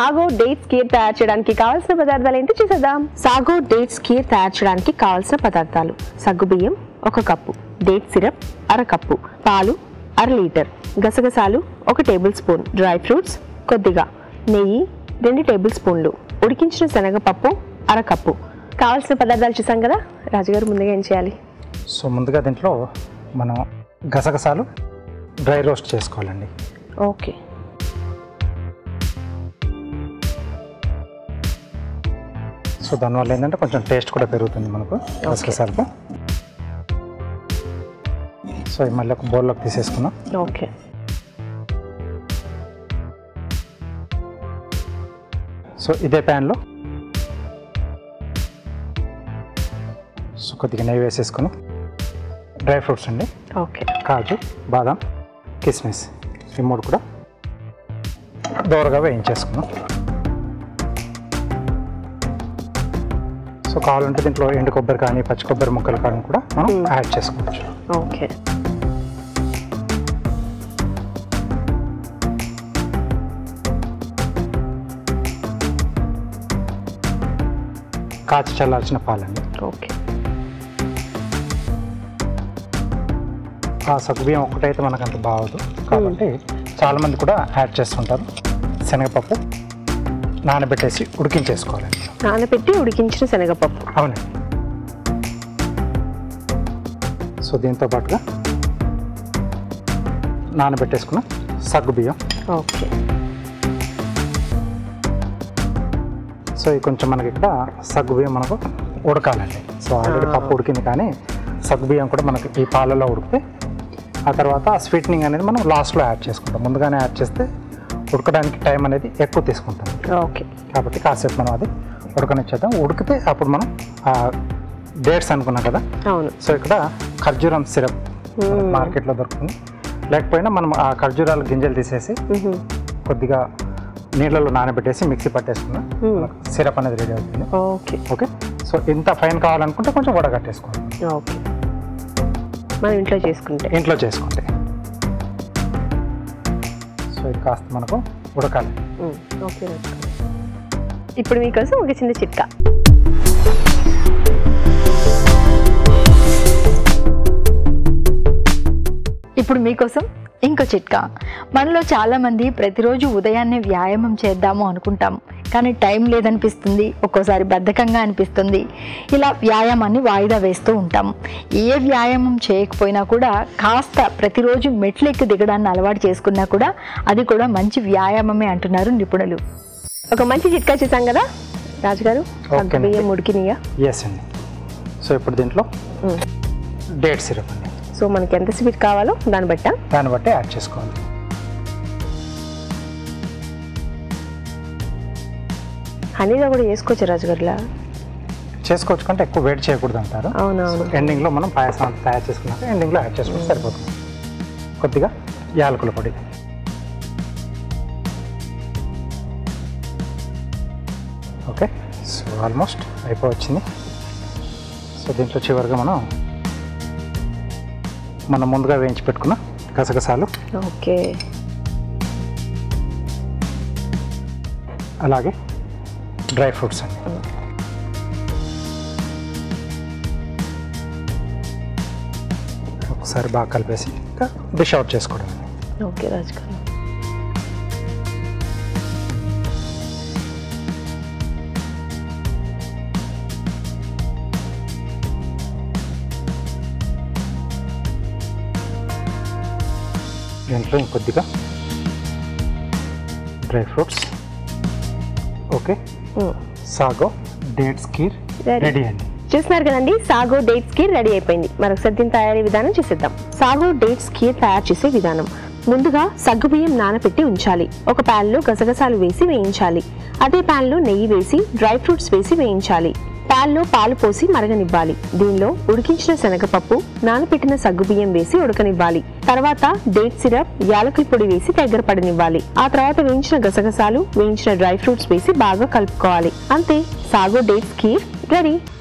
Sago dates kheer తయారు చేయడానికి కావాల్సిన పదార్థాలు ఏంటి చూసేద్దాం సాగో డేట్స్ కీర్ తయారు చేయడానికి కావాల్సిన పదార్థాలు సగ్గుబియ్యం ఒక కప్పు డేట్ సిరప్ అర కప్పు పాలు అర లీటర్ గసగసాలు ఒక టేబుల్ స్పూన్ డ్రై ఫ్రూట్స్ కొద్దిగా నెయ్యి రెండు టేబుల్ స్పూన్లు ఉడికించిన శనగపప్పు అర కప్పు కావాల్సిన పదార్థాలు చూసాం కదా రాజుగారు ముందుగా ఏం చేయాలి సో ముందుగా దీంట్లో మనం గసగసాలు డ్రై రోస్ట్ చేసుకోవాలండి ఓకే సో దానివల్ల ఏంటంటే కొంచెం టేస్ట్ కూడా పెరుగుతుంది మనకు గసగసాలకు సో ఇవి మళ్ళీ ఒక బౌల్లోకి తీసేసుకున్నాం ఓకే సో ఇదే ప్యాన్లో సో కొద్దిగా నెయ్యి వేసేసుకుని డ్రై ఫ్రూట్స్ అండి ఓకే కాజు బాదం కిస్మిస్ ఈ మూడు కూడా దోరగా వేయించేసుకున్నాం సో కావాలంటే దీంట్లో ఎండు కొబ్బరి కానీ పచ్చి కొబ్బరి ముక్కలు కానీ కూడా మనం Hmm. యాడ్ చేసుకోవచ్చు ఓకే కాచి చల్లార్చిన పాలండి ఓకే ఆ సగ్గుబియ్యం ఒక్కటైతే మనకు అంత బాగోదు కాబట్టి చాలామంది కూడా యాడ్ చేస్తుంటారు శనగపప్పు నానబెట్టేసి ఉడికించేసుకోవాలండి నానబెట్టి ఉడికించిన శనగపప్పు అవునండి సో దీంతో పాటుగా నానబెట్టేసుకున్న సగ్గు బియ్యం ఓకే సో ఇది కొంచెం మనకి ఇక్కడ సగ్గు బియ్యం మనకు ఉడకాలండి సో ఆల్రెడీ ఆ. పప్పు ఉడికింది కానీ సగ్గు బియ్యం కూడా మనకి ఈ పాలలో ఉడికితే ఆ తర్వాత స్వీట్నింగ్ అనేది మనం లాస్ట్లో యాడ్ చేసుకుంటాం ముందుగానే యాడ్ చేస్తే ఉడకడానికి టైం అనేది ఎక్కువ తీసుకుంటుంది ఓకే కాబట్టి కాసేపు మనం అది ఉడకనిచ్చేద్దాం ఉడికితే అప్పుడు మనం ఆ డేట్స్ అనుకున్నాం కదా అవును సో ఇక్కడ ఖర్జూరం సిరప్ మ్మ్. మార్కెట్లో దొరుకుతుంది లేకపోయినా మనం ఆ ఖర్జూరాల గింజలు తీసేసి మ్హూ. కొద్దిగా నీళ్ళలో నానబెట్టేసి మిక్సీ పట్టేసుకున్నాం మ్మ్. సిరప్ అనేది రెడీ అవుతుంది ఓకే ఓకే సో ఇంత ఫైన్ కావాలనుకుంటే కొంచెం వడగట్టేసుకోవాలి ఓకే మనం ఇంట్లో చేసుకుంటే ఇంట్లో చేసుకుంటే సో ఇది కాస్త మనకు ఉడకాలి మ్, ఓకే రాజు. ఇప్పుడు మీకోసం ఒక చిన్న చిట్కా ఇప్పుడు మీకోసం ఇంకో చిట్కా మనలో చాలామంది ప్రతిరోజు ఉదయాన్నే వ్యాయామం చేద్దాము అనుకుంటాం కానీ టైం లేదనిపిస్తుంది ఒక్కోసారి బద్ధకంగా అనిపిస్తుంది ఇలా వ్యాయామాన్ని వాయిదా వేస్తూ ఉంటాం ఏ వ్యాయామం చేయకపోయినా కూడా కాస్త ప్రతిరోజు మెట్లెక్కి దిగడాన్ని అలవాటు చేసుకున్నా కూడా అది కూడా మంచి వ్యాయామమే అంటున్నారు నిపుణులు ఒక మంచి చిట్కా చూసాం కదా రాజుగారు ఓకే. బియ్యం ఉడికినాయా ఎస్ అండి సో ఇప్పుడు దీంట్లో డేట్ సిరప్ అండి సో మనకి ఎంత స్వీట్ కావాలో దాన్ని బట్ట దాన్ని బట్టి యాడ్ చేసుకోవాలి హనీలో కూడా వేసుకోవచ్చు రాజుగారులా చేసుకోవచ్చు కంటే ఎక్కువ వెయిట్ చేయకూడదు అంటారు అవునవును ఎండింగ్లో మనం పాయసం అంతా తయారు చేసుకున్నాక ఎండింగ్లో యాడ్ చేసుకుంటే సరిపోతుంది కొద్దిగా యాలకుల పొడి ఓకే సో ఆల్మోస్ట్ అయిపోవచ్చింది సో దీంట్లో చివరిగా మనం మనం ముందుగా వేయించి పెట్టుకున్న గసగసాలు ఓకే అలాగే డ్రై ఫ్రూట్స్ అండి ఒకసారి బాగా కలిపేసి ఇంకా డిష్ అవుట్ చేసుకోవడం ఓకే రాజుగారు దీంట్లో ఇంకొద్దిగా డ్రై ఫ్రూట్స్ ఓకే మ్. Sago dates kheer Ready. Ready అండి చూస్తున్నారు కదండి సాగో డేట్స్ కీర్ రెడీ అయిపోయింది మరొకసారి దీని తయారీ విధానం చూసేద్దాం సాగో డేట్స్ కీర్ తయారు చేసే విధానం ముందుగా సగ్గుబియ్యం నానబెట్టి ఉంచాలి ఒక pan లో గసగసాలు వేసి వేయించాలి అదే pan లో నెయ్యి వేసి డ్రై ఫ్రూట్స్ వేసి వేయించాలి Pan లో పాలు పోసి మరగనివ్వాలి దీనిలో ఉడికించిన శనగపప్పు నానబెట్టిన సగ్గుబియ్యం వేసి ఉడకనివ్వాలి తర్వాత డేట్ సిరప్ యాలకుల పొడి వేసి దగ్గర పడనివ్వాలి ఆ తర్వాత వేయించిన గసగసాలు వేయించిన డ్రై ఫ్రూట్స్ వేసి బాగా కలుపుకోవాలి అంతే సాగో డేట్స్ కీర్ రెడీ